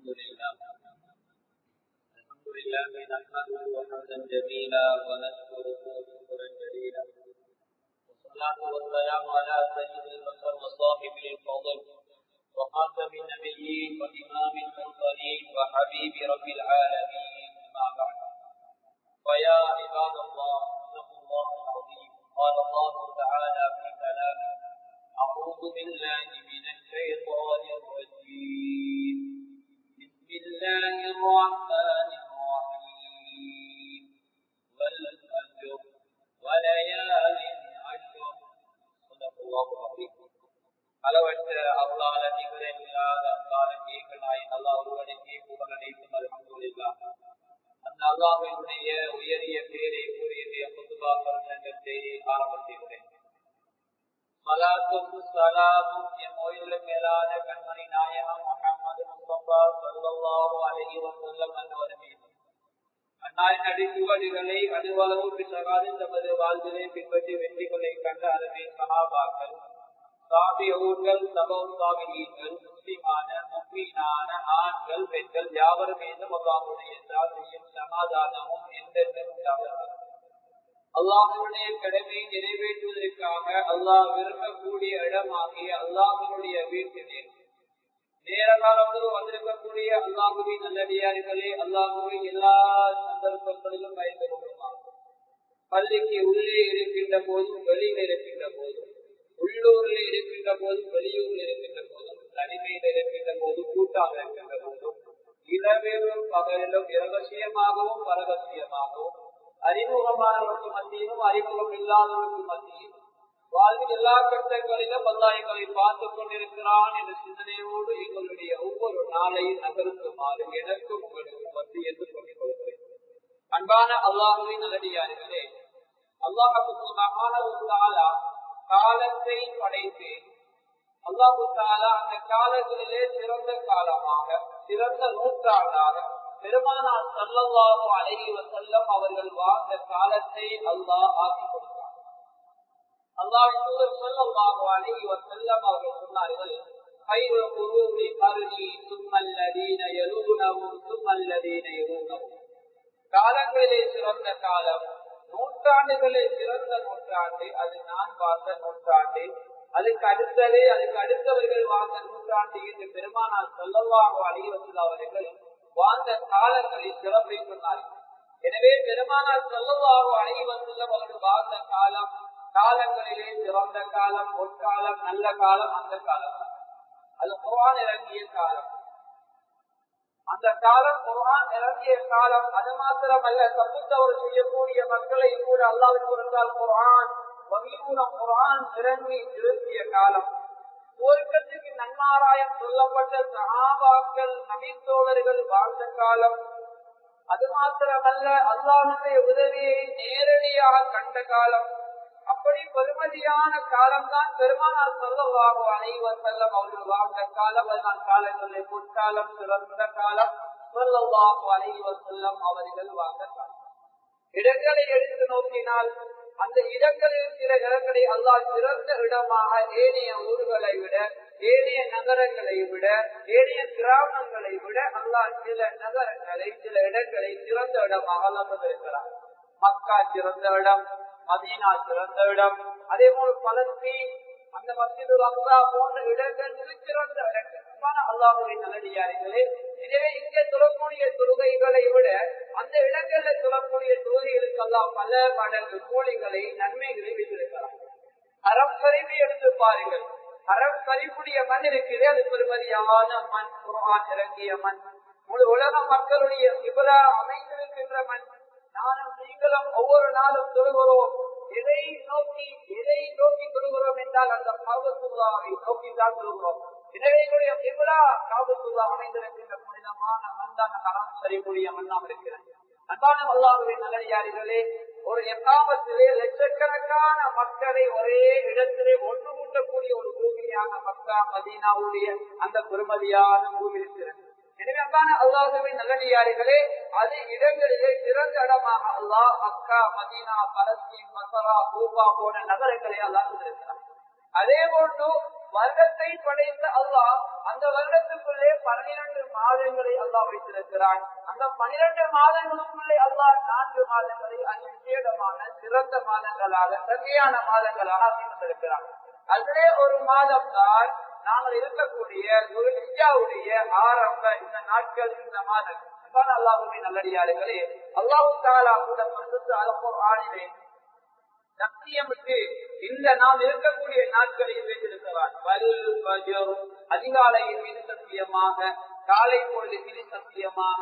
الحمد لله الحمد لله نحمده حمدا جميلا ونشكره شكرا جليلا والصلاة والسلام على سيد البشر وصاحب الفضل وخاتم النبيين وإمام المرسلين وحبيب رب العالمين أما بعد فيا عباد الله اتقوا الله العظيم قال الله تعالى في كلامه أعوذ بالله من الشيطان الرجيم بسم الله الرحمن الرحيم والفجر وليال عشر صدق الله العظيم அளவற்ற அருளாள நிகழன் இல்லாத அன்பான கேட்கலாய் அல்லா ஒருவனுக்கே புகழ் அனைத்தும் அல்ஹம்துலில்லா அந்த அல்லாஹினுடைய உயரிய பேரை கூறிய புதுபா பிரசங்கத்தை ஆரம்பித்திருக்கிறேன் சலாத்தும் சலாமும் என் ஓய்வுல மேலான கண்மணி நாயகம் முகமது முஸ்தபா சல்லாஹு அலஹி வசல்லம் என்பவர் மீது அன்னாரின் அடிச்சுவடிகளை அலுவலகம் பிசகாது தமது வாழ்விலை பின்பற்றி வெற்றிகளை கண்ட அருமை சகாபாக்கள் சாபியூர்கள் சபம் சாபிகள் முஸ்லிமான முக்மீனான ஆண்கள் பெண்கள் யாவர் மீதும் அல்லாஹுடைய சாதியும் சமாதானமும் எந்தெந்த உண்டாகிறது அல்லாஹனுடைய கடமை நிறைவேற்றுவதற்காக அல்லாஹ் விரும்பக்கூடிய இடமாகிய அல்லாஹனுடைய வீட்டிலே நேர காலத்தில் வந்திருக்கக்கூடிய அல்லாஹுவின் நல்லடியார்களே அல்லாஹுவை எல்லா சந்தர்ப்பங்களிலும் பயந்து கொள்ளுமாறு பள்ளிக்கு உள்ளே இருக்கின்ற போதும் வெளியில் இருக்கின்ற போதும் உள்ளூரில் இருக்கின்ற போதும் வெளியூரில் இருக்கின்ற போதும் தனிமையில் இருக்கின்ற போதும் கூட்டாக இருக்கின்ற போதும் இரவிலும் பகலிலும் இரகசியமாகவும் பரகசியமாகவும் அறிமுகமானவருக்கு மத்தியிலும் அறிமுகம் இல்லாதவருக்கு மத்தியிலும் வாழ்வில் எல்லா கட்டங்களிலும் பல்லாயங்களை பார்த்துக் கொண்டிருக்கிறான் என்ற சிந்தனையோடு எங்களுடைய ஒவ்வொரு நாளையும் நகருக்குமாறு எனக்கும் உங்களுக்கு மத்தி என்று சொல்லிக் கொள்கிறேன் அன்பான அல்லாஹுவின் நல்லடியார்களே அல்லாஹாலா காலத்தை படைத்து அல்லாஹு தாலா அந்த காலங்களிலே சிறந்த காலமாக சிறந்த நூற்றாண்டாக பெருமானார் சல்லல்லாஹு அலைஹி வசல்லம் அவர்கள் வாழ்ந்த காலத்தை அல்லாஹ் ஆக்கி கொடுத்தார் அல்லாஹ் தூதர் சல்லல்லாஹு அலைஹி வசல்லம் அவர்கள் சொன்னார்கள் خير قرون قرني ثم الذين يلونهم ثم الذين يلونهم காலங்களிலே சிறந்த காலம் நூற்றாண்டுகளே சிறந்த நூற்றாண்டு அது நான் வாழ்ந்த நூற்றாண்டு அதுக்கு அடுத்ததே அதுக்கு அடுத்தவர்கள் வாழ்ந்த நூற்றாண்டு என்று பெருமானார் சொல்லவாக அழிவத்தில் அவர்கள் வாழ்ந்த காலங்களில் சிறப்பை சொன்னார்கள் எனவே பெருமானார் சொல்லவாக அழிவத்தில் அவர்கள் வாழ்ந்த காலம் காலங்களிலே சிறந்த காலம் பொற்காலம் நல்ல காலம் அந்த காலம் அது குரான் இறங்கிய காலம் அந்த காலம் குரான் இறங்கிய காலம் அது மாத்திரமல்ல தப்புத்தவர் செய்யக்கூடிய மக்களை கூட அல்லாவிற்கு இருந்தால் குரான் வகிமூலம் குரான் இறங்கி திருத்திய காலம் சுவர்க்கத்துக்கு நன்மாராயம் சொல்லப்பட்ட சகாபாக்கள் நபித்தோழர்கள் வாழ்ந்த காலம் அது மாத்திரமல்ல அல்லாஹுடைய உதவியை நேரடியாக கண்ட காலம் அப்படி பெருமதியான காலம்தான் பெருமானார் சொல்லவாக அனைவர் செல்லம் அவர்கள் வாழ்ந்த காலம் அதுதான் காலங்களில் பொற்காலம் சிறந்த காலம் சொல்லவாக அனைவர் செல்லம் அவர்கள் வாழ்ந்த காலம் இடங்களை எடுத்து நோக்கினால் அந்த இடங்களில் சில இடங்களை அல்லாஹ் சிறந்த இடமாக ஏனைய ஊர்களை விட ஏனைய நகரங்களை விட ஏனைய கிராமங்களை விட அல்லாஹ் சில நகரங்களை சில இடங்களை சிறந்த இடமாக அல்லாமல் மக்கா சிறந்த இடம் மதீனா சிறந்த இடம் அதே போல பலஸ்தீன் அந்த மசிது அக்ஸா போன்ற இடங்கள் சிறந்த இடங்கள் அல்லாஹுவின் நல்லடியார்களே எனவே இங்கே சொல்லக்கூடிய தொழுகைகளை விட அந்த இடங்கள்ல சொல்லக்கூடிய தொழுகைகளுக்கு எல்லாம் பல மடங்கு கூலிகளை நன்மைகளை வைத்திருக்கலாம் அறம் சரிவை எடுத்து பாருங்கள் அறம் சரிப்புடைய மண் இருக்குது அது பெருமதியான மண் குரான் இறங்கிய மண் முழு உலக மக்களுடைய இவ்வளா அமைந்திருக்கின்ற மண் நானும் நீங்களும் ஒவ்வொரு நாளும் தொழுகிறோம் எதை நோக்கி எதை நோக்கி தொழுகிறோம் என்றால் அந்த காபத்துல்லாவை நோக்கி தான் தொழுகிறோம் எனவே எங்களுடைய இவ்வளா காபத்துல்லா அமைந்திருக்கின்ற புனிதமான மந்தான அறம் சரிக்கூடிய மண்ணாம் இருக்கிறது அன்பான அல்லாஹுவின் நல்லடியாரிகளே ஒரு எக்காமத்திலே லட்சக்கணக்கான மக்களை ஒரே இடத்திலே ஒன்று கூட்டக்கூடிய ஒரு பூமியான மக்கா மதீனாவுடைய அந்த பெருமதியான பூமி இருக்கிறது எனவே அன்பான அல்லாஹுவின் நல்லடியாரிகளே அது இடங்களிலே சிறந்த இடமாக அல்லாஹ் மக்கா மதீனா பலஸ்தீன் மசரா கூபா போன்ற நகரங்களை அல்லாஹ் இருக்கிறார் அதே போன்று வருடத்தை படைத்த அல்லாஹ் அந்த வருடத்துக்குள்ளே பன்னிரண்டு மாதங்களை அல்லாஹ் வைத்திருக்கிறான் அந்த பன்னிரண்டு மாதங்களுக்குள்ளே அல்லாஹ் நான்கு மாதங்களை அங்கு விசேடமான சிறந்த மாதங்களாக சரியான மாதங்களாக அமைந்திருக்கிறான் அதிலே ஒரு மாதம் தான் நாங்கள் இருக்கக்கூடிய ஒரு இந்தியாவுடைய ஆரம்ப இந்த நாட்கள் இந்த மாதம் அல்லாஹுமே நல்லடியார்களே அல்லாஹு தாலா கூட அலப்போர் ஆணிலே சத்தியமிட்டு இந்த நாம் இருக்கக்கூடிய நாட்களில் வைத்திருக்கிறார் அதிகாலையின் மீது சத்தியமாக காலை பொழுது மீது சத்தியமாக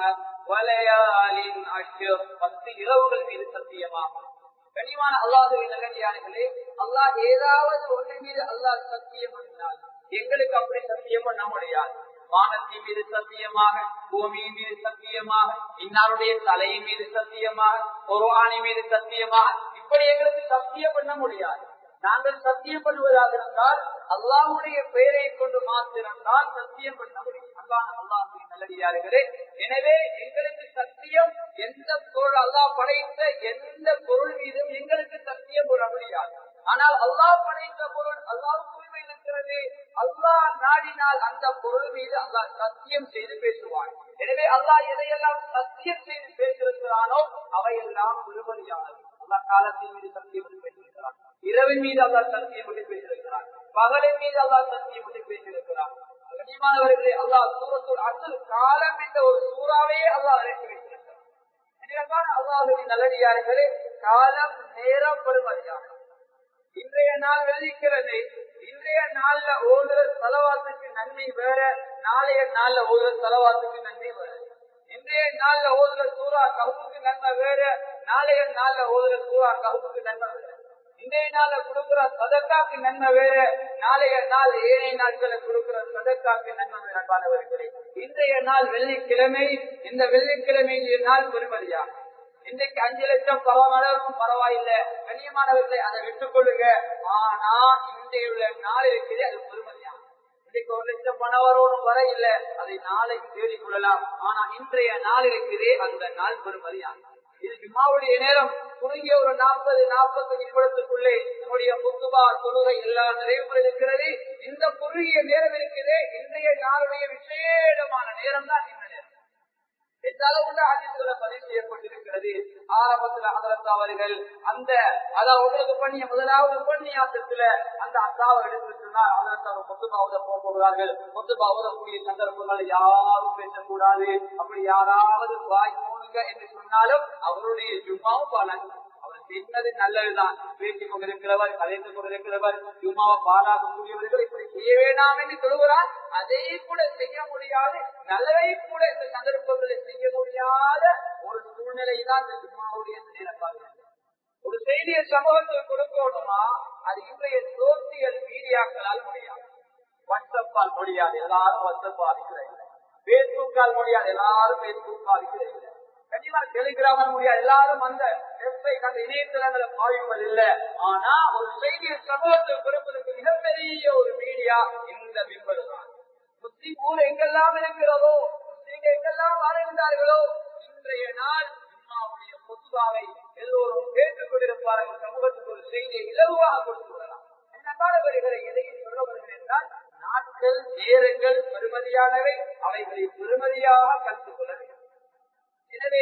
வலையாலின் அஷர் பத்து இரவுகள் மீது சத்தியமாக கனிவான அல்லாஹுவின் நல்லடியார்களே அல்லாஹ் ஏதாவது ஒன்று மீது அல்லாஹ் சத்தியம் பண்ணினால் எங்களுக்கு அப்படி சத்தியம் பண்ண முடியாது வானத்தின் மீது சத்தியமாக பூமியின் மீது சத்தியமாக இன்னாருடைய தலையின் மீது சத்தியமாக ஒரு மீது சத்தியமாக இப்படி எங்களுக்கு சத்தியம் பண்ண முடியாது நாங்கள் சத்தியம் பண்ணுவதாக இருந்தால் அல்லாஹுடைய பெயரை கொண்டு மாத்திருந்தால் சத்தியம் பண்ண முடியும் அல்லாஹ் அல்லாஹுவின் நல்லடியார்களே எனவே எங்களுக்கு சத்தியம் எந்த பொருள் அல்லாஹ் படைத்த எந்த பொருள் மீதும் எங்களுக்கு சத்தியம் போட முடியாது ஆனால் அல்லாஹ் படைத்த பொருள் அல்லாவுக்கு உரிமை இருக்கிறது அல்லாஹ் நாடினால் அந்த பொருள் மீது அல்லாஹ் சத்தியம் செய்து பேசுவான் எனவே அல்லாஹ் எதையெல்லாம் சத்தியம் செய்து பேசியிருக்கிறானோ அவையெல்லாம் விரும்பலியானது அல்லா காலத்தின் மீது சத்தியம் விட்டு பேசியிருக்கிறான் இரவின் மீது அல்லா சத்தியம் விட்டு பேசியிருக்கிறான் பகலின் மீது அல்லா சத்தியம் விட்டு பேசியிருக்கிறான் கண்ணியமானவர்களே அல்லாஹ் சூரத்துள் அசல் காலம் என்ற ஒரு சூறாவையே அல்லாஹ் இறக்கி வைத்திருக்கிறார் எனவே அல்லாஹுவின் நல்லடியார்களே காலம் நேரம் பெருமதியாகும் இன்றைய நாள் வெள்ளிக்கிறது இன்றைய நாள்ல ஓதுற செலவாத்துக்கு நன்மை வேற நாளைய நாள்ல ஓதுற செலவாத்துக்கு நன்மை வேற இன்றைய நாள்ல ஓதுற சூறா கவுக்கு நன்மை வேற நாளைய நாள்ல ஓதுற சூறா கவுக்கு நன்மை வேற இன்றைய நாள்ல கொடுக்கிற சதக்காக்கு நன்மை வேற நாளைய நாள் ஏழை நாட்களை கொடுக்கிற சதக்காக்கு நன்மை வேற அன்பானவர்களே இன்றைய நாள் வெள்ளிக்கிழமை இந்த வெள்ளிக்கிழமை நாள் பெருமதியாகும் இன்றைக்கு அஞ்சு லட்சம் பரவாயில்லும் பரவாயில்லை கண்ணியமானவர்களை அதை விட்டுக் கொள்ளுங்க ஆனா இன்றைய உள்ள நாள் இருக்குது அது பெருமதியாகும் இன்றைக்கு ஒரு லட்சம் பணம் வரணும் வர இல்ல அதை நாளைக்கு தேடிக் கொள்ளலாம் ஆனா இன்றைய நாள் இருக்குதே அந்த நாள் பெருமதியாகும் இது ஜும்மாவுடைய நேரம் குறுகிய ஒரு நாற்பது நாற்பது நிமிடத்துக்குள்ளே நம்முடைய முத்துபா தொழுகை எல்லாம் நிறைவு இருக்கிறது இந்த குறுகிய நேரம் இருக்குதே இன்றைய நாளுடைய விசேடமான நேரம் தான் இந்த நேரம் எந்த அளவுல ஹதீஸ்களை பதிவு செய்யப்பட்டிருக்கிறது ஆரம்பத்துல ஹதரத் அவர்கள் அந்த அதாவது உங்களுக்கு பண்ணிய முதலாவது உபன்யாசத்துல அந்த அத்தாவை எடுத்து சொன்னார் அதற்கு அவர் கொத்துபாவுத போக போகிறார்கள் கொத்துபாவுதக்கூடிய சந்தர்ப்பங்கள் யாரும் பேசக்கூடாது அப்படி யாராவது வாய் மூணுங்க என்று சொன்னாலும் அவருடைய ஜும்மாவும் பலன் அவர் செய்வது நல்லதுதான் பேசிக் கொண்டிருக்கிறவர் கலைந்து கொண்டிருக்கிறவர் ஜும்மாவை பாராட்டக்கூடியவர்கள் இப்படி செய்ய வேண்டாம் என்று சொல்லுகிறார் அதை கூட செய்ய முடியாது நல்லதை கூட இந்த சந்தர்ப்பங்களில் செய்ய முடியாத ஒரு சூழ்நிலை தான் இந்த ஜும்மாவுடைய நிலைப்பாடு ஒரு செய்தியை சமூகத்தில் கொடுக்கணுமா அது இன்றைய சோசியல் மீடியாக்களால் முடியாது வாட்ஸ்அப்பால் முடியாது எல்லாரும் வாட்ஸ்அப் பாதிக்கிறது பேஸ்புக்கால் முடியாது எல்லாரும் பேஸ்புக் பாதிக்கிறது கண்டிப்பா டெலிகிராம முடியாது எல்லாரும் அந்த வெப்சைட் அந்த இணையதளங்களை பாவிப்பது இல்லை ஆனா ஒரு செய்தியை சமூகத்தில் கொடுப்பதற்கு மிகப்பெரிய ஒரு மீடியா இந்த விம்பது தான் முஸ்லிம் ஊர் எங்கெல்லாம் இருக்கிறதோ முஸ்லீம்கள் எங்கெல்லாம் வாழ்கின்றார்களோ இன்றைய நாள் ஜும்மாவுடைய பொதுவாவை எல்லோரும் கேட்டுக் கொண்டிருப்பார்கள் சமூகத்துக்கு ஒரு செய்தியை இலகுவாக கொடுத்து விடலாம் வருகிற எதையும் சொல்ல வருகிறேன் என்றால் நாட்கள் நேரங்கள் பெருமதியானவை அவைகளை பெருமதியாக கற்றுக் கொள்ள வேண்டும் எனவே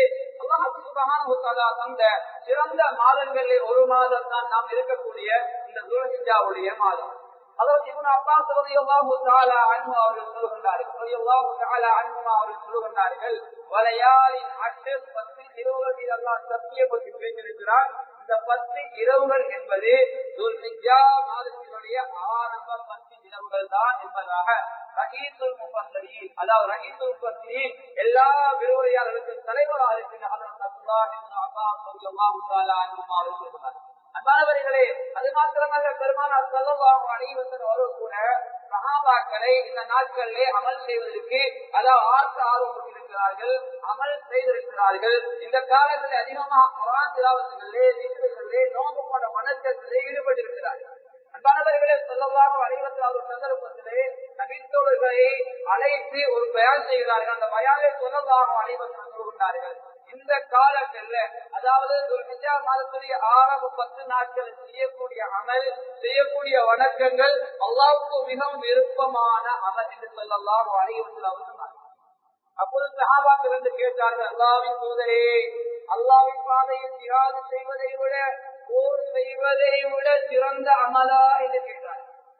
தந்த சிறந்த மாதங்களில் ஒரு மாதம் தான் நாம் இருக்கக்கூடிய இந்த துரகிஜாவுடைய மாதம் அதாவது இவன் அப்பா சொல்லி அன்பு அவர்கள் சொல்லுகின்றார்கள் அவர்கள் சொல்லுகின்றார்கள் வலையாளின் அட்டு பத்து இரவுகள் மீது எல்லாம் சத்திய பற்றி பேசியிருக்கிறார் இந்த பத்து இரவுகள் என்பது துர்கிஜா மாதத்தினுடைய ஆரம்ப பத்து இரவுகள் தான் என்பதாக ரஹீசுல் முஃபஸ்ஸரீன் அதாவது ரஹீசுல் முஃபஸ்ஸரீன் எல்லா விரிவுரையாளர்களுக்கும் தலைவராக இருக்கின்ற ஹஜரத் அப்துல்லாஹ் இப்னு அப்பாஸ் ரலியல்லாஹு தஆலா அன்ஹுமா அவர்கள் சொல்கிறார் அன்பானவர்களே அது மாத்திரமல்ல பெருமானார் ஸல்லல்லாஹு அலைஹி வஸல்லம் அவர்கள் கூட சஹாபாக்களை இந்த நாட்களிலே அமல் செய்வதற்கு அதாவது ஆர்த்த ஆர்வம் இருக்கிறார்கள் அமல் செய்திருக்கிறார்கள் இந்த காலத்தில் அதிகமாக குரான் திலாவத்திலே நிகழ்வுகளிலே நோக்கமான வணக்கத்திலே ஈடுபட்டிருக்கிறார்கள் அன்பானவர்களே சொல்லலாம் அனைவத்தில் ஒரு சந்தர்ப்பத்திலே நபித்தோழர்களை அழைத்து ஒரு பயான் செய்கிறார்கள் அந்த பயானை சொல்லலாம் அனைவத்தில் சொல்கின்றார்கள் இந்த காலத்துல அதாவது ஒரு நிஜா மாதத்துடைய ஆரம்ப பத்து நாட்கள் செய்யக்கூடிய அமல் செய்யக்கூடிய வணக்கங்கள் அல்லாவுக்கு மிகவும் விருப்பமான அமல் என்று சொல்லலாம் அனைவத்தில் அவர் சொன்னார் அப்போது சஹாபாக்கள் என்று கேட்டார்கள் அல்லாவின் தூதரே அல்லாவின் பாதையில் ஜிகாது செய்வதை விட போர் செய்வதை விட சிறந்த அமலா என்று கேட்டார்கள்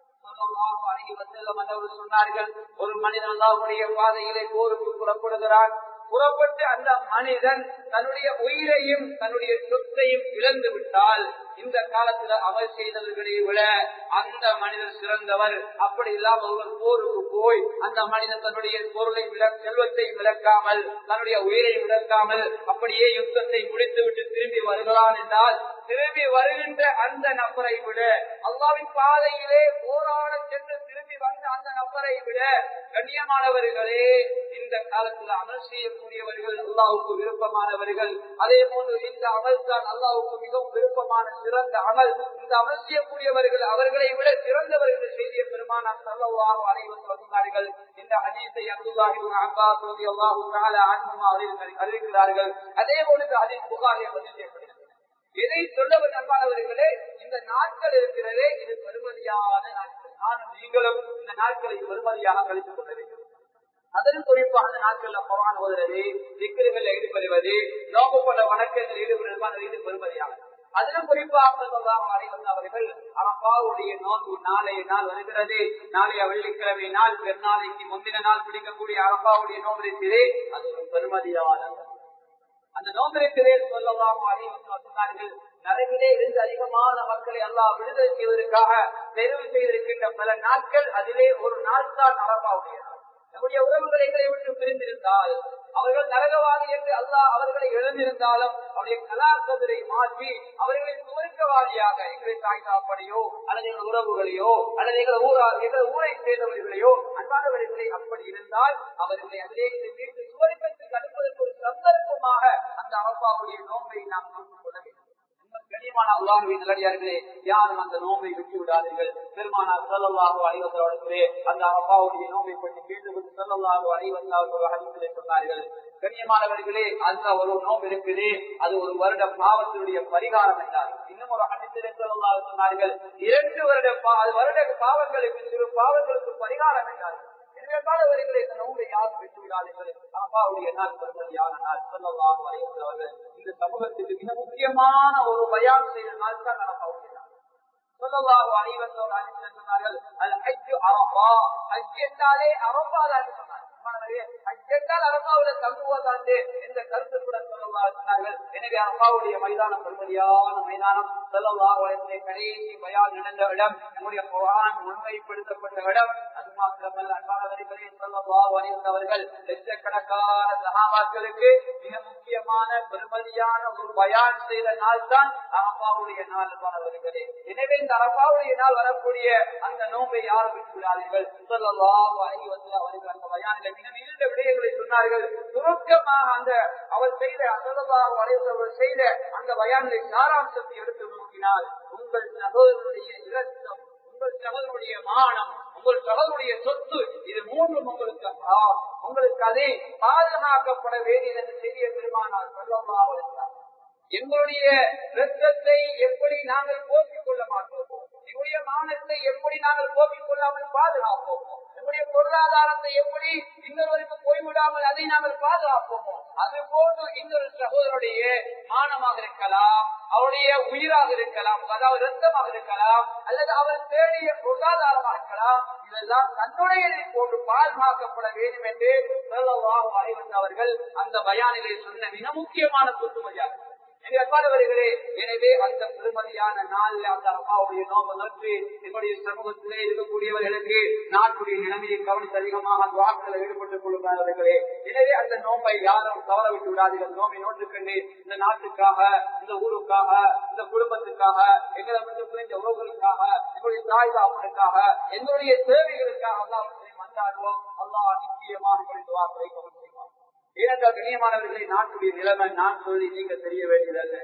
சொன்னார்கள் ஒரு மனிதன் அல்லாவுடைய பாதையிலே போருக்கு புறப்படுகிறான் புறப்பட்டு அந்த மனிதன் தன்னுடைய உயிரையும் தன்னுடைய சொத்தையும் இழந்து விட்டால் இந்த காலத்துல அமல் செய்தவர்களை விட அந்த மனிதர் சிறந்தவர் அப்படி இல்லாமல் ஒருவர் போருக்கு போய் அந்த மனிதன் தன்னுடைய பொருளை விட செல்வத்தை விளக்காமல் தன்னுடைய உயிரை விளக்காமல் அப்படியே யுத்தத்தை முடித்துவிட்டு திரும்பி வருகிறான் என்றால் திரும்பி வருகின்ற அந்த நபரை விட அல்லாவின் பாதையிலே போராட சென்று திரும்பி வந்த அந்த நபரை விட கண்ணியமானவர்களே இந்த காலத்தில் அமல் செய்யக்கூடியவர்கள் அல்லாவுக்கு விருப்பமானவர்கள் அதே போன்று இந்த அமல் தான் அல்லாவுக்கு மிகவும் விருப்பமான சிறந்த அமல் இந்த அமல் செய்யக்கூடியவர்கள் அவர்களை விட சிறந்தவர்கள் செய்திய பெருமானார் சல்லாஹ் அனைவரும் சொன்னார்கள் இந்த ஹதீஸை அப்துல்லாஹி அப்பாஸ் அல்லாஹு அவர்கள் அறிவிக்கிறார்கள் அதே போல அதில் புகாரை பதிவு செய்யப்படுகிறது எதை சொல்லவர் நண்பானவர்களே இந்த நாட்கள் இருக்கிறதே இது பெருமதியான நாட்கள் நானும் நீங்களும் இந்த நாட்களை பெருமதியாக கழித்துக் கொள்ள வேண்டும் அதன் குறிப்பாக அந்த நாட்கள்ல பவான் ஓதுறது சிக்கல்கள் ஈடுபடுவது நோக்கு கொண்ட வணக்கங்கள் ஈடுபடுவது இது பெருமதியாக அதிலும் குறிப்பாக அவர்கள் அரப்பாவுடைய நோன்பு நாளைய நாள் வருகிறது நாளைய வெள்ளிக்கிழமை நாள் பெருநாளைக்கு முந்தின நாள் பிடிக்கக்கூடிய அரப்பாவுடைய நோன்பு இருக்கிறதே அது ஒரு பெருமதியான அந்த நோம்பிற்கிறே சொல்லலாம் சொன்னார்கள் நரகிலே இருந்து அதிகமான மக்களை எல்லாம் விடுதலை செய்வதற்காக தெரிவு செய்திருக்கின்ற பல நாட்கள் அதிலே ஒரு நாள் தான் அரப்பாவுடைய நாள் நம்முடைய உறவுகள் எங்களை விட்டு பிரிந்திருந்தால் அவர்கள் நரகவாதி என்று அல்லாஹ் அவர்களை இழந்திருந்தாலும் அவருடைய கலாக்கதிரை மாற்றி அவர்களை சுவர்க்கவாதியாக எங்களை தாய் தாப்படையோ அல்லது எங்கள் உறவுகளையோ அல்லது எங்கள் ஊரா எங்கள் ஊரை சேர்ந்தவர்களையோ அன்பானவர்களை அப்படி இருந்தால் அவர்களை அதிலே இந்த வீட்டு சுவர்க்கத்துக்கு அனுப்பதற்கு ஒரு சந்தர்ப்பமாக அந்த அரப்பாவுடைய நோன்பை நாம் நோக்கிக் கொள்ள வேண்டும் கனிமான அல்லாஹுவின் நல்லடியார்களே யாரும் அந்த நோம்பை விட்டு விடாதீர்கள் பெருமானார் சொல்லல்லாஹு அனைவர்களே அந்த அப்பாவுடைய நோம்பை பற்றி கேட்டு சொல்லல்லாஹு அனைவர்கள் அறிவித்தலை சொன்னார்கள் கண்ணியமானவர்களே அந்த ஒரு நோம்பு இருக்குது அது ஒரு வருட பாவத்தினுடைய பரிகாரம் என்றார் இன்னும் ஒரு அனைத்திலே சொல்லல்லாஹு சொன்னார்கள் இரண்டு வருட அது வருட பாவங்களுக்கு சிறு பாவங்களுக்கு பரிகாரம் என்றார்கள் வரிகளை இந்த நோம்பை யாரும் விட்டு விடாதீர்கள் அப்பாவுடைய நாள் பெருமதியான நாள் சொல்லலாம் வரையவர்கள் இந்த சமூகத்துக்கு மிக முக்கியமான ஒரு பயான் செய்த நாள் தான் அப்பாவுடைய நாள் சொல்லலாம் அனைவரும் சொன்னார்கள் அது அஜு அரப்பா அஜ் என்றாலே அரப்பா தான் சொன்னார் அஜென்றால் அரப்பாவுல தங்குவதாண்டு என்ற கருத்து கூட சொல்லலாம் சொன்னார்கள் எனவே அரப்பாவுடைய மைதானம் பெருமதியான மைதானம் சொல்லலாம் கடைசி பயான் நடந்த இடம் நம்முடைய குரான் உண்மைப்படுத்தப்பட்ட இடம் அது மாத்திரமல்ல அன்பானவர்களே சொல்லலாம் அறிந்தவர்கள் லட்சக்கணக்கான சகாபாக்களுக்கு மிக முக்கியமான பெருமதியான ஒரு பயான் செய்த நாள் தான் அரப்பாவுடைய நாள் அன்பானவர்களே எனவே இந்த அரப்பாவுடைய நாள் வரக்கூடிய அந்த நோம்பை யாரும் விட்டு விடாதீர்கள் சொல்லலாம் அறிவத்தில் அவர்கள் அந்த பயானில் மிக நீண்ட விடயங்களை சொன்னார்கள் சுருக்கமாக அந்த அவர் செய்த அசலதாக வரைந்தவர் செய்த அந்த பயானிலை சாராம்சத்தை எடுத்து நோக்கினால் உங்கள் சகோதரனுடைய இரத்தம் உங்கள் சகோதரனுடைய மானம் உங்கள் சகோதரனுடைய சொத்து இது மூன்றும் உங்களுக்கு உங்களுக்கு அதை பாதுகாக்கப்பட வேண்டியது என்று செய்திய பெருமானார் சொல்லமாக இருந்தார் எங்களுடைய ரத்தத்தை எப்படி நாங்கள் போக்கிக் கொள்ள மாட்டோமோ எங்களுடைய மானத்தை எப்படி நாங்கள் போக்கிக் கொள்ளாமல் பாதுகாப்போமோ நம்முடைய பொருளாதாரத்தை எப்படி இன்னொருவருக்கு போய்விடாமல் அதை நாங்கள் பாதுகாப்போமோ அது போன்று இன்னொரு சகோதரருடைய மானமாக இருக்கலாம் அவருடைய உயிராக இருக்கலாம் அதாவது ரத்தமாக இருக்கலாம் அல்லது அவர் தேடிய பொருளாதாரமாக இருக்கலாம் இதெல்லாம் தன்னுடைய போன்று பாதுகாக்கப்பட வேண்டும் என்று அவர்கள் அந்த பயானிலே சொன்ன மிக முக்கியமான குத்துமையாக அன்பானவர்களே எனவே அந்த பெருமதியான நாளில் அந்த அப்பாவுடைய நோம்பு நோக்கி என்னுடைய சமூகத்திலே இருக்கக்கூடியவர்களுக்கு நாட்டுடைய நிலைமையை கவனித்து அதிகமாக அந்த வாக்குகளை ஈடுபட்டுக் கொள்ளுகிறார்களே எனவே அந்த நோம்பை யாரும் தவற விட்டு விடாதீர்கள் நோம்பை நோட்டுக்கொண்டு இந்த நாட்டுக்காக இந்த ஊருக்காக இந்த குடும்பத்துக்காக எங்களை விட்டு புரிந்த உறவுகளுக்காக எங்களுடைய தாய் தாப்பனுக்காக எங்களுடைய தேவைகளுக்காக அல்லாவற்றை மன்றாடுவோம் அல்லாஹ் நிச்சயமாக எங்களுடைய வாக்களை கவனம் செய்வார் ஏனென்றால் கண்ணியமானவர்களை நாட்டுடைய நிலைமை நான் சொல்லி நீங்க தெரிய வேண்டியதல்ல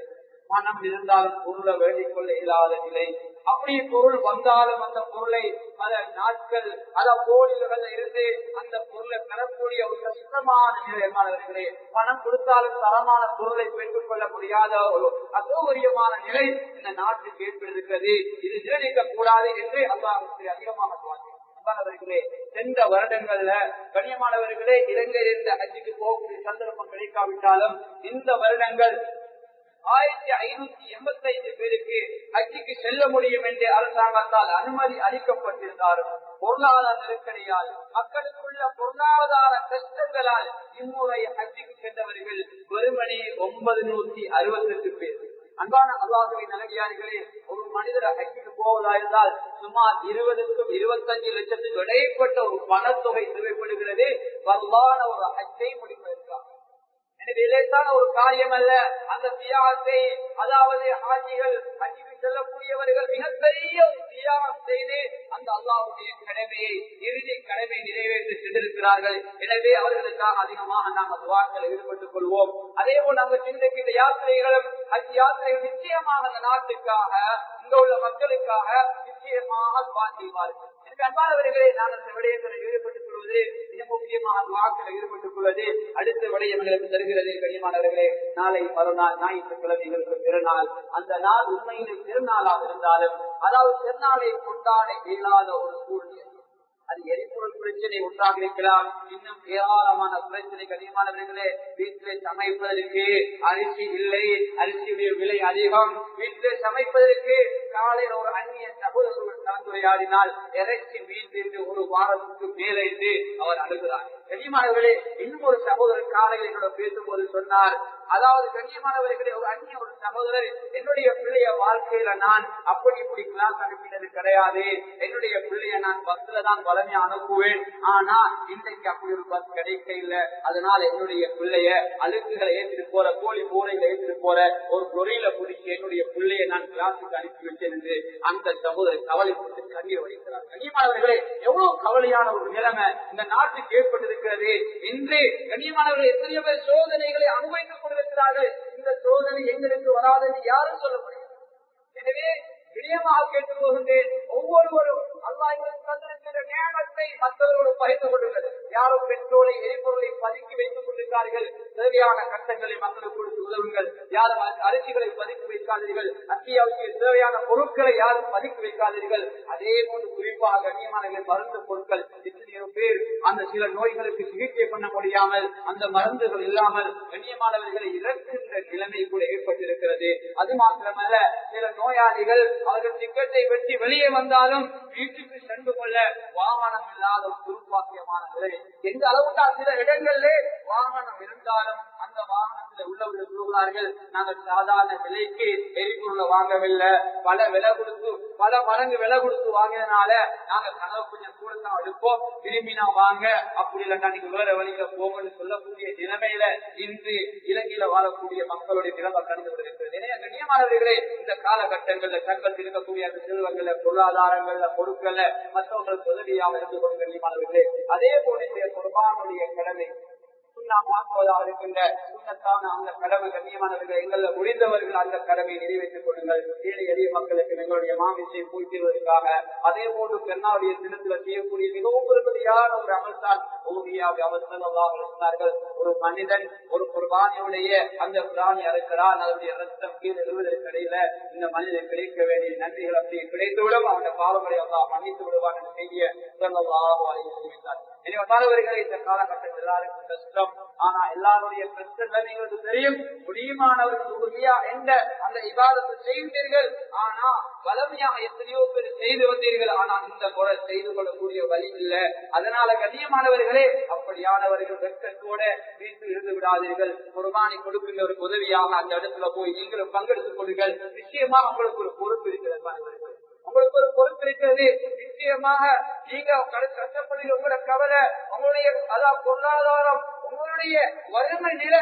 பணம் இருந்தாலும் பொருளை வேண்டிக் கொள்ள இயலாத நிலை அப்படி பொருள் வந்தாலும் அந்த பொருளை பல நாட்கள் அத கோயில்கள் இருந்து அந்த பொருளை பெறக்கூடிய ஒரு கஷ்டமான நிலை மாணவர்களே பணம் கொடுத்தாலும் தரமான பொருளை பெற்றுக் கொள்ள முடியாத ஒரு அசௌகரியமான நிலை இந்த நாட்டுக்கு ஏற்பட்டிருக்கிறது இது நீடிக்க கூடாது என்று அல்லாஹ் அதிகமாக சொல்வார்கள் அன்பானவர்களே சென்ற வருடங்கள்ல கண்ணியமானவர்களே இலங்கையிலிருந்து ஹஜ்ஜுக்கு போகக்கூடிய சந்தர்ப்பம் கிடைக்காவிட்டாலும் இந்த வருடங்கள் ஆயிரத்தி ஐநூத்தி எண்பத்தி ஐந்து பேருக்கு ஹஜ்ஜுக்கு செல்ல முடியும் என்று அரசாங்கத்தால் அனுமதி அளிக்கப்பட்டிருந்தாலும் பொருளாதார நெருக்கடியால் மக்களுக்குள்ள பொருளாதார கஷ்டங்களால் இம்முறை ஹஜ்ஜுக்கு சென்றவர்கள் வெறுமணி ஒன்பது நூத்தி அறுபத்தி எட்டு பேர் அன்பான அல்லாஹுவை நல்லடியார்களே ஒரு மனிதர் ஹஜ்ஜுக்கு போவதா இருந்தால் சுமார் இருபதுக்கும் இருபத்தஞ்சு லட்சத்துக்கு இடைப்பட்ட ஒரு பணத்தொகை தேவைப்படுகிறது வல்லான ஒரு ஹஜ்ஜை முடிப்பதற்காக எனவே இலேசான ஒரு காரியம் அல்ல அந்த தியாகத்தை அதாவது ஹாஜிகள் ஹஜ்ஜுக்கு செல்லக்கூடியவர்கள் மிகப்பெரிய ஒரு தியாகம் செய்து அந்த அல்லாவுடைய கடமையை இறுதி கடமை நிறைவேற்றி சென்றிருக்கிறார்கள் எனவே அவர்களுக்காக அதிகமாக நாங்கள் துவாக்கள் ஈடுபட்டுக் கொள்வோம் அதே போல் நாங்கள் சிந்திக்கின்ற யாத்திரைகளும் ஹஜ் யாத்திரைகள் நிச்சயமாக அந்த நாட்டுக்காக இங்க உள்ள மக்களுக்காக நிச்சயமாக துவா செய்வார்கள் எனக்கு அன்பானவர்களே நான் அந்த விடயங்களில் ஈடுபட்டுக் கொள்வது மிக முக்கியமாக வாக்கில் ஈடுபட்டுக் கொள்வது அடுத்த விடயங்களுக்கு தருகிறது கண்ணியமானவர்களே நாளை மறுநாள் ஞாயிற்றுக்கிழமைகளுக்கு திருநாள் அந்த நாள் உண்மையிலே திருநாளாக இருந்தாலும் அதாவது திருநாளை கொண்டாட இயலாத ஒரு சூழ்நிலை அது எரிபொருள் பிரச்சனை ஒன்றாக இருக்கலாம் இன்னும் ஏராளமான பிரச்சனை கடினமானவர்களே வீட்டிலே சமைப்பதற்கு அரிசி இல்லை அரிசியுடைய விலை அதிகம் வீட்டிலே சமைப்பதற்கு காலையில் ஒரு அந்நிய சகோதரர்கள் கலந்துரையாடினால் இறைச்சி மீன் ஒரு வாரத்துக்கு மேலே என்று அவர் அழுகிறார் கண்ணியமானவர்களே இன்னும் ஒரு சகோதரர் காலையில் என்னோட பேசும்போது சொன்னார் அதாவது கண்ணியமானவர்களே ஒரு அந்நிய ஒரு சகோதரர் என்னுடைய பிள்ளைய வாழ்க்கையில நான் அப்படி இப்படி கிளாஸ் அனுப்பினது கிடையாது என்னுடைய பிள்ளைய நான் பஸ்ல தான் வளமையா அனுப்புவேன் ஆனா இன்றைக்கு அப்படி ஒரு பஸ் கிடைக்க இல்லை அதனால என்னுடைய பிள்ளைய அழுக்குகளை ஏற்றிட்டு போற கோழி பூனைகளை ஏற்றிட்டு போற ஒரு பொறியில பிடிச்சி என்னுடைய பிள்ளைய நான் கிளாஸுக்கு அனுப்பி வச்சேன் என்று அந்த சகோதரர் கவலைப்பட்டு கண்ணீர் வடிக்கிறார் கண்ணியமானவர்களே எவ்வளவு கவலையான ஒரு நிலைமை இந்த நாட்டுக்கு ஏற்பட்டிருக்கிறது இன்று கண்ணியமானவர்கள் எத்தனையோ பேர் சோதனைகளை அனுபவித்துக் கொண்டிருக்கிறார்கள் இந்த சோதனை எங்களுக்கு வராது என்று யாரும் சொல்ல முடியும் எனவே விடயமாக கேட்டுக் போகின்றேன் ஒவ்வொருவரும் அல்லாஹ் தந்திருக்கிற நேமத்தை மற்றவர்களோடு பகிர்ந்து கொள்ளுங்கள் யாரும் பெட்ரோலை எரிபொருளை பதுக்கி வைத்துக் கொண்டிருக்கிறார்கள் தேவையான கட்டங்களை மக்களுக்கு கொடுத்து உதவுங்கள் யாரும் அரிசிகளை பதுக்கி வைக்காதீர்கள் அத்தியாவசிய தேவையான பொருட்களை யாரும் பதுக்கி வைக்காதீர்கள் அதே போன்று குறிப்பாக கண்ணியமான மருந்து பொருட்கள் எத்தனையோ பேர் அந்த சில நோய்களுக்கு சிகிச்சை பண்ண முடியாமல் அந்த மருந்துகள் இல்லாமல் கண்ணியமானவர்களை இறக்கின்ற நிலைமை கூட ஏற்பட்டிருக்கிறது அது மாத்திரமல்ல சில நோயாளிகள் அவர்கள் டிக்கெட்டை வெட்டி வெளியே வந்தாலும் வீட்டுக்கு சென்று கொள்ள வாகனம் இல்லாத ஒரு துருப்பாக்கியமான நிலை எந்த அளவுக்கு சில இடங்களிலே வாகனம் இருந்தாலும் அந்த வாகனத்தில் உள்ளவர்கள் சொல்கிறார்கள் நாங்கள் சாதாரண விலைக்கு எரிபொருளை வாங்கவில்லை பல விலை கொடுத்து பல மடங்கு விலை கொடுத்து வாங்கினதுனால நாங்க கனவு கொஞ்சம் கூட தான் எடுப்போம் விரும்பினா வாங்க அப்படி இல்லைன்னா நீங்க வேற வழியில போங்கன்னு சொல்லக்கூடிய நிலைமையில இன்று இலங்கையில வாழக்கூடிய மக்களுடைய நிலைமை கணிந்து கொண்டிருக்கிறது எனவே கண்ணியமானவர்களே இந்த காலகட்டங்கள்ல தங்கள் இருக்கக்கூடிய அந்த செல்வங்கள்ல பொருளாதாரங்கள்ல பொருட்கள்ல மற்றவங்களுக்கு உதவியாக இருந்து கொண்டு கண்ணியமானவர்களே அதே போல இந்த குர்பானுடைய கடமை சுண்ணாமாக்குவதாக இருக்கின்ற சுண்ணத்தான அந்த கடமை கண்ணியமானவர்கள் எங்கள முடிந்தவர்கள் அந்த கடமையை நிறைவேற்றிக் கொள்ளுங்கள் ஏழை எளிய மக்களுக்கு எங்களுடைய மாமிசை பூய்த்துவதற்காக அதே போன்று பெண்ணாவுடைய தினத்தில் செய்யக்கூடிய மிகவும் பெருமதியான ஒரு அமல்தான் ஓவியாவை அவர்கள் சொன்னார்கள் ஒரு மனிதன் ஒரு குர்பானியுடைய அந்த பிராணி அறுக்கிறான் அதனுடைய ரத்தம் கீழே எழுவதற்கு இடையில இந்த மனிதன் கிடைக்க வேண்டிய நன்றிகள் அப்படி கிடைத்துவிடும் அவனுடைய பாவங்களை எல்லாம் மன்னித்து விடுவான் என்று செய்ய சொல்லலாம் அறிவித்தார் எனவே மாணவர்களை இந்த காலகட்டத்தில் எல்லாருக்கும் கஷ்டம் ஆனா எல்லாருடைய பிரச்சனை எங்களுக்கு தெரியும் முடியுமானவர்கள் உறுதியா என்ற அந்த விவாதத்தை செய்தீர்கள் ஆனா வளமையாக எத்தனையோ பேர் செய்து வந்தீர்கள் ஆனா இந்த முறை செய்து கொள்ளக்கூடிய வழி இல்ல அதனால கண்ணியமானவர்களே அப்படியானவர்கள் வெட்கத்தோட வீட்டில் இருந்து விடாதீர்கள் குர்பானி கொடுக்கின்ற ஒரு உதவியாக அந்த இடத்துல போய் நீங்களும் பங்கெடுத்துக் கொள்ளுங்கள் நிச்சயமா உங்களுக்கு ஒரு பொறுப்பு இருக்கிறது மாணவர்களே. உங்களுக்கு ஒரு பொறுப்பு இருக்கிறது நிச்சயமாக நீங்க கஷ்டப்படுகிற உங்களோட கவலை உங்களுடைய அதான் பொருளாதாரம் உங்களுடைய வறுமை நிலை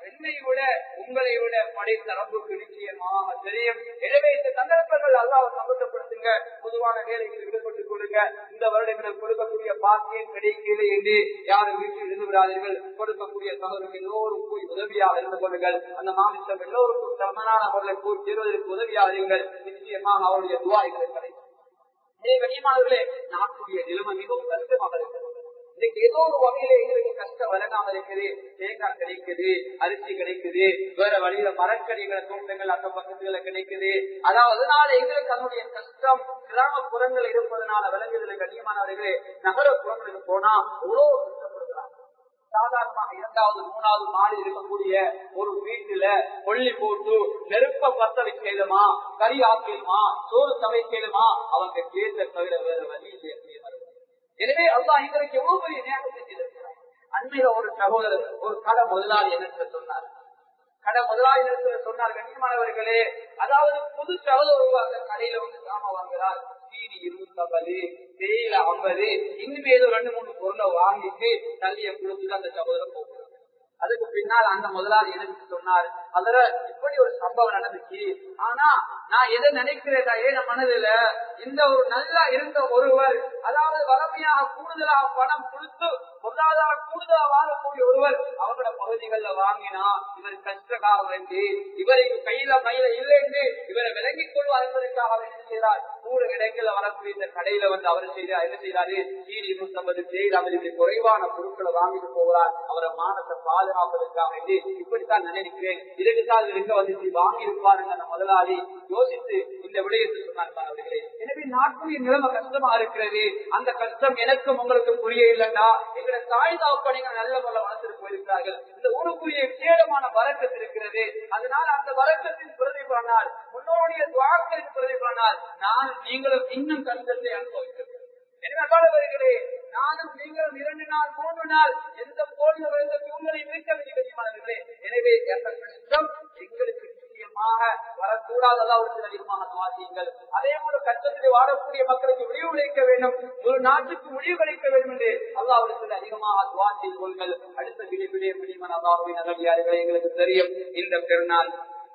என்னை விட உங்களை விட படைத்த ரப்புக்கு நிச்சயமாக தெரியும் எனவே இந்த சந்தர்ப்பங்கள் அல்லாஹ் சம்பந்தப்படுத்துங்க பொதுவான வேலைகளில் ஈடுபட்டுக் கொள்ளுங்க இந்த வருடங்களில் கொடுக்கக்கூடிய பாக்கியம் கிடைக்கல என்று யாரும் வீட்டில் இருந்து விடாதீர்கள் கொடுக்கக்கூடிய சகோதரர்கள் எல்லோரும் போய் உதவியாக இருந்து கொள்ளுங்கள் அந்த மாமிசம் எல்லோருக்கும் சமனான முறையில் போய் சேருவதற்கு உதவியாக இருங்கள் நிச்சயமாக அவருடைய துவாய்களை கிடைக்கும் கனியமானவர்களே நாட்டுடைய நிலைமை மிகவும் கஷ்டமாக இருக்கிறது இன்னைக்கு ஏதோ ஒரு வகையில எங்களுக்கு கஷ்டம் வழங்காம இருக்குது தேங்காய் கிடைக்குது அரிசி கிடைக்குது வேற வழியில மரக்கடிகளை தோட்டங்கள் அக்க பக்கத்துல கிடைக்குது அதாவது அதனால எங்களுக்கு அதனுடைய கஷ்டம் கிராமப்புறங்கள் இருப்பதனால விலங்குகளை கண்ணியமானவர்களே நகரப்புறங்களுக்கு போனா எவ்வளவு கஷ்டப்படுகிறாங்க சாதாரணமாக இரண்டாவது மூணாவது மாடி இருக்கக்கூடிய ஒரு வீட்டுல கொல்லி போட்டு நெருப்ப பத்த வைக்கலுமா கறி ஆக்கலுமா சோறு சமைக்கலுமா அவங்க கேட்ட தவிர வேற வழி இல்லை எனவே அல்லா எங்களுக்கு எவ்வளவு பெரிய நேரம் செஞ்சிருக்கிறார் அண்மையில ஒரு சகோதரர் ஒரு கடை முதலாளி என்ன சொன்னார் கடை முதலாளி என்ன சொன்னார் கண்ணியமானவர்களே அதாவது புது சகோதரர் அந்த கடையில வந்து சாம வாங்குறார் சீனி இருபத்தி ஐம்பது தேயில ஐம்பது இன்னும் ஏதோ ரெண்டு மூணு பொருளை வாங்கிட்டு தள்ளிய கொடுத்துட்டு அந்த சகோதரர் போகிறார் அதுக்கு பின்னால் அந்த முதலாளி எனக்கு சொன்னார் அதுல இப்படி ஒரு சம்பவம் நடந்துச்சு ஆனா நான் எதை நினைக்கிறேன் ஏன் மனதுல இந்த ஒரு நல்லா இருந்த ஒருவர் அதாவது வளமையாக கூடுதலாக பணம் கொடுத்து பொருளாதார கூடுதலா வாங்கக்கூடிய ஒருவர் அவங்களோட பகுதிகள்ல வாங்கினா இவர் கஷ்டக்காக வேண்டி இவருக்கு கையில மையில இல்லை என்று இவரை விளங்கிக் கொள்வார் என்பதற்காக என்ன செய்தார் நூறு இடங்கள்ல வரக்கூடிய இந்த கடையில வந்து அவர் செய்த என்ன செய்யறாரு சீனி நூத்தி ஐம்பது தேயில் அவர் இப்படி குறைவான பொருட்களை வாங்கிட்டு போகிறார் அவரை மானத்தை பாதுகாப்பதற்காக வேண்டி இப்படித்தான் நினைக்கிறேன் இதுக்குதான் இருக்க வந்து வாங்கி இருப்பாருங்க அந்த முதலாளி யோசித்து இந்த விடயத்தை சொன்னார் அவர்களே எனவே நாட்டுடைய நிலைமை கஷ்டமா இருக்கிறது அந்த கஷ்டம் எனக்கும் உங்களுக்கு புரிய இல்லைன்னா எங்களை தாய் தாப்பணிகள் நல்ல முறை வளர்த்துட்டு போயிருக்கிறார்கள் இந்த ஊருக்குரிய விசேடமான வரக்கத்து இருக்கிறது அதனால் அந்த வரக்கத்தின் பிரதிபலனால் முன்னோடைய துவாக்களின் பிரதிபலனால் நான் நீங்களும் இன்னும் கஷ்டத்தை அனுபவிக்கிறேன் எனவே நானும் நீங்களும் இரண்டு நாள் மூன்று நாள் எந்த போலியோ எந்த சூழ்நிலை இருக்கவில்லை எனவே எந்த கஷ்டம் எங்களுக்கு நிச்சயமாக வரக்கூடாததா ஒரு சில அதிகமாக வாசியுங்கள் அதே போல கஷ்டத்தில் வாழக்கூடிய மக்களுக்கு முடிவு அளிக்க வேண்டும் ஒரு நாட்டுக்கு முடிவு அளிக்க வேண்டும் என்று அல்லாவிடத்தில் அதிகமாக துவா செய்து கொள்ளுங்கள் அடுத்த விடிவிடிய பிடிமன் அல்லாஹுவின் நல்லடியார்களே எங்களுக்கு தெரியும் இந்த பெருநாள்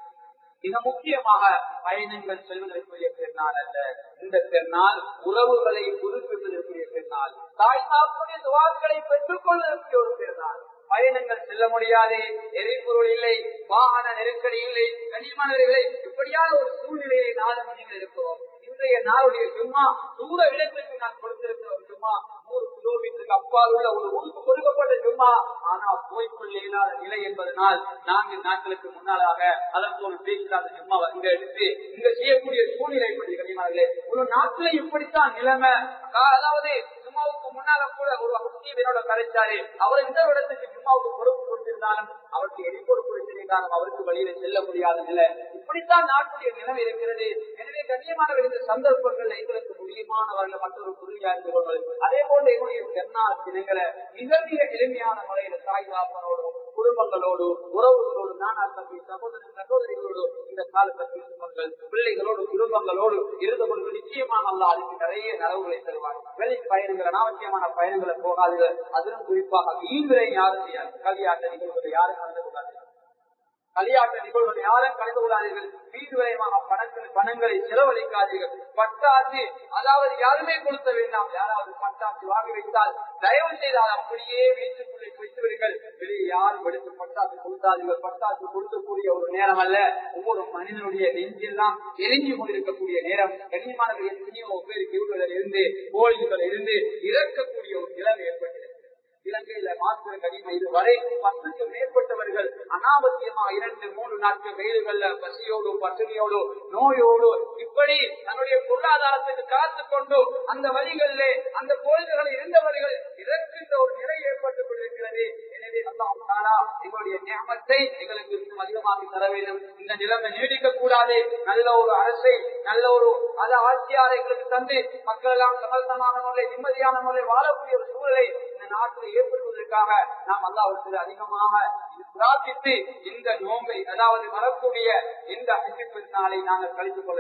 மிக முக்கியமாக பயணங்கள் செல்வதற்குரிய பெருநாள் அல்ல இந்த பெருநாள் உறவுகளை புதுப்பிப்பதற்குரிய பெருநாள் தாய் சாப்புடைய துவாக்களை பெற்றுக் கொள்வதற்குரிய ஒரு பெருநாள் பயணங்கள் செல்ல முடியாது எரிபொருள் இல்லை வாகன நெருக்கடி இல்லை கனிமானவர்களே இப்படியான ஒரு சூழ்நிலையை நாளும் நீங்கள் இருக்கிறோம் இன்றைய நாளுடைய சும்மா தூர இடத்திற்கு நான் கொடுத்திருக்கிறோம் சும்மா நூறு கிலோமீட்டருக்கு அப்பால் உள்ள ஒரு உறுப்பு கொடுக்கப்பட்ட சும்மா ஆனா போய்கொள்ள இல்லாத நிலை என்பதனால் நான்கு நாட்களுக்கு முன்னாலாக அதற்கு ஒரு பேசிடாத சும்மா இங்க எடுத்து இங்க செய்யக்கூடிய சூழ்நிலை பற்றி கனிமார்களே ஒரு நாட்டுல இப்படித்தான் நிலைமை அதாவது ஜும்மாவுக்கு முன்னால கூட ஒரு முஸ்லீம் என்னோட கரைச்சாரு அவர் இந்த இடத்துக்கு ஜும்மாவுக்கு பொறுப்பு கொடுத்திருந்தாலும் அவருக்கு எரிபொருள் கொடுத்திருந்தாலும் அவருக்கு வழியில செல்ல முடியாத நிலை இப்படித்தான் நாட்டுடைய நிலைமை இருக்கிறது எனவே கண்ணியமானவர் இந்த சந்தர்ப்பங்கள்ல எங்களுக்கு முடியுமானவர்கள் மற்றொரு புரியா இருந்து கொள்வது அதே போல என்னுடைய தென்னார் தினங்களை மிக மிக எளிமையான முறையில தாய் தாப்பனோடு குடும்பங்களோடு உறவுகளோடு நானா தம்பி சகோதர சகோதரிகளோடு இந்த காலத்தை பேசுவார்கள் பிள்ளைகளோடு குடும்பங்களோடு இருந்து கொண்டு நிச்சயமாக அல்ல அதுக்கு நிறைய நலவுகளை தருவார் வெளி பயணங்கள் அனாவசியமான பயணங்களை போகாதீர்கள் அதிலும் குறிப்பாக வீண்விரை யாரும் செய்யாது கல்யாட்ட நிகழ்வுகளை யாரும் கலந்து கொள்ளாதீர்கள் கலியாட்ட நிகழ்வுகள் யாரும் கலந்து கொள்ளாதீர்கள் வீடு விரைவாக பணங்கள் பணங்களை செலவழிக்காதீர்கள் பட்டாசு அதாவது யாருமே கொடுத்த வேண்டாம் யாராவது பட்டாசு வாங்கி வைத்தால் தயவு செய்தால் அப்படியே வீட்டுக்குள்ளே வைத்துவிடுங்கள் வெளியே யாரும் எடுத்து பட்டாசு கொடுத்தாதீர்கள் பட்டாசு கொடுக்கக்கூடிய ஒரு நேரம் அல்ல ஒவ்வொரு மனிதனுடைய நெஞ்செல்லாம் எரிஞ்சு கொண்டிருக்கக்கூடிய நேரம் கண்ணியமானவர்கள் எத்தனையோ பேருக்கு வீடுகளில் இருந்து கோழிகளில் இருந்து இறக்கக்கூடிய ஒரு நிலைமை ஏற்பட்டது இலங்கையில மாத்திர கடிமை இதுவரை பத்துக்கு மேற்பட்டவர்கள் அனாவசியமா இரண்டு மூன்று நாட்கள் வெயில்கள்ல பசியோடு பட்டினியோடு நோயோடு இப்படி தன்னுடைய பொருளாதாரத்துக்கு காத்து கொண்டு அந்த வழிகளிலே அந்த கோயில்களில் இருந்தவர்கள் இறக்கின்ற ஒரு நிலை ஏற்பட்டுக் கொண்டிருக்கிறது எனவே அல்லாஹ் எங்களுடைய நியமத்தை எங்களுக்கு இன்னும் அதிகமாக்கி தர வேண்டும் இந்த நிலைமை நீடிக்க கூடாது நல்ல ஒரு அரசை நல்ல ஒரு அது ஆட்சியாரை எங்களுக்கு தந்து மக்கள் எல்லாம் சமர்த்தமான முறையில் நிம்மதியான முறையில் வாழக்கூடிய ஒரு சூழலை இந்த நாட்டில் ஏற்படுவதற்காக நாம் அல்லாவிற்கு அதிகமாக பிரார்த்தித்து இந்த நோம்பை அதாவது வரக்கூடிய இந்த அஜிப்பின் நாளை நாங்கள் கழித்துக் கொள்ள வேண்டும்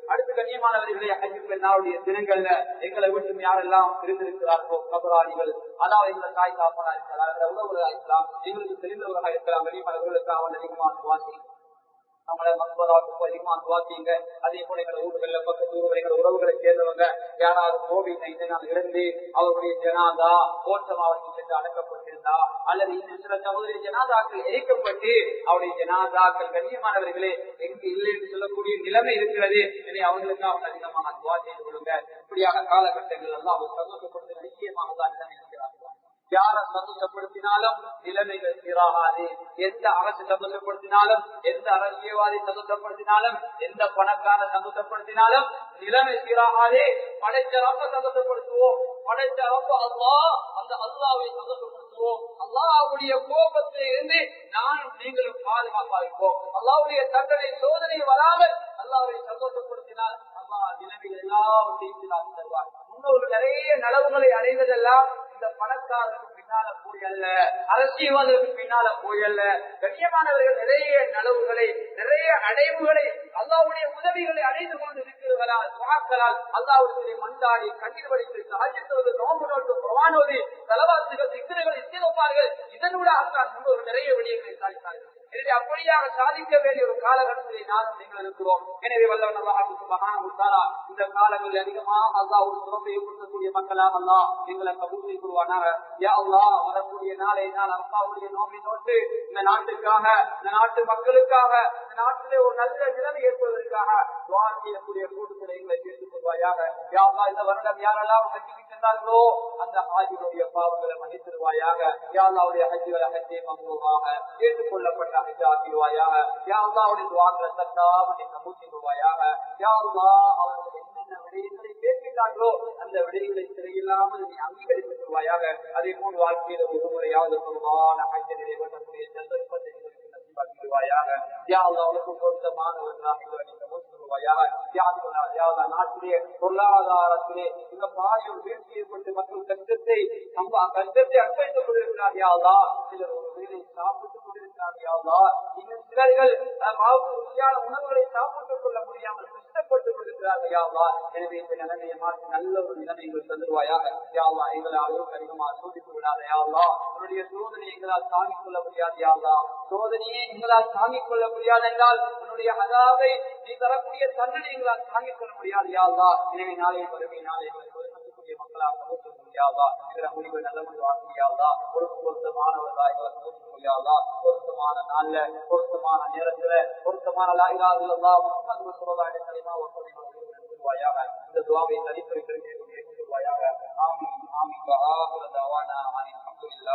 அடுத்து கண்ணியமானவர்களே ஹஜ் பெருநாளுடைய தினங்கள்ல எங்களை விட்டு யாரெல்லாம் இருந்திருக்கிறார்களோ கபராளிகள் அதாவது எங்களை தாய் காப்பனா இருக்கலாம் எங்களை உறவுகளாக இருக்கலாம் எங்களுக்கு தெரிந்தவர்களாக இருக்கலாம் வெளிமானவர்களுக்கு அவன் அதிகமாக வாசி நம்மளை மன்பராவுக்கு அதிகமா துவாக்கிங்க அதே போல எங்களை ஊர்கள்ல பக்கத்து ஊர்கள் எங்கள் உறவுகளை சேர்ந்தவங்க யாராவது கோவிட் நைன்டீன் இருந்து அவருடைய ஜனாதா கோட்டம் அவருக்கு சென்று அடக்கப்பட்டிருந்தா அல்லது இன்னும் சில சகோதரி ஜனாதாக்கள் எரிக்கப்பட்டு அவருடைய ஜனாதாக்கள் கண்ணியமானவர்களே எங்கு இல்லை என்று சொல்லக்கூடிய நிலைமை இருக்கிறது எனவே அவர்களுக்கு அவங்க அதிகமாக துவா செய்து கொள்ளுங்க இப்படியான காலகட்டங்கள் எல்லாம் அவர் சந்தோஷப்படுத்த நிச்சயமாக தான் நிலைமை இருக்கிறார்கள் யார சந்தோஷப்படுத்தினாலும் நிலைமைகள் சீராகாது எந்த அரசு சந்தோஷப்படுத்தினாலும் எந்த அரசியல்வாதி சந்தோஷப்படுத்தினாலும் எந்த பணக்கார சந்தோஷப்படுத்தினாலும் நிலைமை சீராகாது படைச்ச ரொம்ப சந்தோஷப்படுத்துவோம் படைச்ச ரொம்ப அல்லா அந்த அல்லாவை சந்தோஷப்படுத்துவோம் அல்லாவுடைய கோபத்தை இருந்து நானும் நீங்களும் பாதுகாப்பா இருப்போம் அல்லாவுடைய தண்டனை சோதனை வராமல் அல்லாவை சந்தோஷப்படுத்தினால் அல்லா நிலைமைகள் எல்லாவற்றையும் தருவார் முன்னோர்கள் நிறைய நலவுகளை அடைவதெல்லாம் இந்த பணக்காரருக்கு பின்னால போய் அல்ல அரசியல்வாதிகளுக்கு பின்னால போய் அல்ல கண்ணியமானவர்கள் நிறைய நலவுகளை நிறைய அடைவுகளை அல்லாவுடைய உதவிகளை அடைந்து கொண்டு இருக்கிறவர்களால் துவாக்களால் அல்லாவுடைய மண்டாடி கண்ணீர் வடித்து சாஜித்துவது நோம்பு நோட்டு பிரவானோதி தலவாசிகள் சிக்கல்களை சீரப்பார்கள் இதனூடாக தான் முன்னோர்கள் நிறைய விடயங்களை சாதித்தார்கள் எனவே அப்படியாக சாதிக்க வேண்டிய ஒரு காலகட்டத்தை நானும் நீங்கள் இருக்கிறோம் எனவே வல்லவனாக இந்த காலங்களில் அதிகமாக அல்லா ஒரு சிறப்பை ஏற்படுத்தக்கூடிய மக்களாக அல்லா எங்களை கபூசி கொள்வானாக யா அல்லா வரக்கூடிய நாளை நாள் அப்பாவுடைய நோம்பை நோட்டு இந்த நாட்டுக்காக இந்த நாட்டு மக்களுக்காக இந்த நாட்டிலே ஒரு நல்ல நிலைமை ஏற்படுவதற்காக துவா செய்யக்கூடிய கூட்டத்தில் எங்களை சேர்த்துக் கொள்வாயாக யா அல்லா இந்த வருடம் யாரெல்லாம் ஹஜ்ஜிக்கு சென்றார்களோ அந்த ஹாஜிகளுடைய பாவங்களை மன்னித்திருவாயாக யா அல்லாவுடைய ஹஜ்ஜிகளை ஹஜ்ஜை மங்குவாக ஏற்றுக்கொள்ளப்பட்ட ஹஜ் ஆகிடுவாயாக யா அல்லாவுடைய துவாக்களை தட்டாமல் கபூல் செய்வாயாக யா அல்லா அவர்கள் என்னென்ன விடயங்களை கேட்கிறார்களோ அந்த விடயங்களை சிறையில்லாமல் நீ அங்கீகரித்து கொள்வாயாக அதே போல் வாழ்க்கையில ஒரு முறையாவது சொல்வான ஹஜ்ஜிலே வரக்கூடிய சந்தர்ப்பத்தை எங்களுக்கு நசிவாக்கிடுவாயாக யா அல்லா அவனுக்கு பொருத்தமானவர்களாக எங்களை நீ கபூல் செய்வாயாக யா அல்லா யா அல்லா நாட்டிலே பொருளாதாரத்திலே இந்த பாயம் வீழ்ச்சி ஏற்பட்டு மக்கள் கஷ்டத்தை சம்பா கஷ்டத்தை அர்ப்பணித்துக் கொண்டிருக்கிறார் யாவா சிலர் ஒரு வேலை சாப்பிட்டுக் கொண்டிருக்கிறார் யாவா இன்னும் சிலர்கள் ருசியான உணவுகளை சாப்பிட்டுக் கொள்ள முடியாமல் கஷ்டப்பட்டுக் கொண்டிருக்கிறார்கள் யாவா எனவே இந்த நிலைமையை மாற்றி நல்ல ஒரு நிலைமைகள் தந்துருவாயாக யாவா எங்களை அளவுக்கு அதிகமாக சோதித்து விடாத யாவா உன்னுடைய சோதனை எங்களால் தாங்கிக் கொள்ள முடியாது யாவா சோதனையை எங்களால் தாங்கிக் கொள்ள முடியாது என்றால் உன்னுடைய அதாவை நீ தரக்கூடிய தண்டனை எங்களால் தாங்கிக் கொள்ள முடியாது யாவா எனவே நாளை வறுமை நாளை கொடுக்கக்கூடிய மக்களாக முடியாதா இதர முடிவு நல்ல முடிவு ஆகியாதா ஒரு பொருத்தமானவர்களா எங்களுக்கு முடியாதா பொருத்தமான நாள்ல பொருத்தமான நேரத்துல பொருத்தமான லாயிலாதுல்லா முகமது சொல்லலாடைய தலைமா ஒருவாயாக இந்த துவாவை தனிப்பெருக்கிறது ஆமி ஆமி ஆமி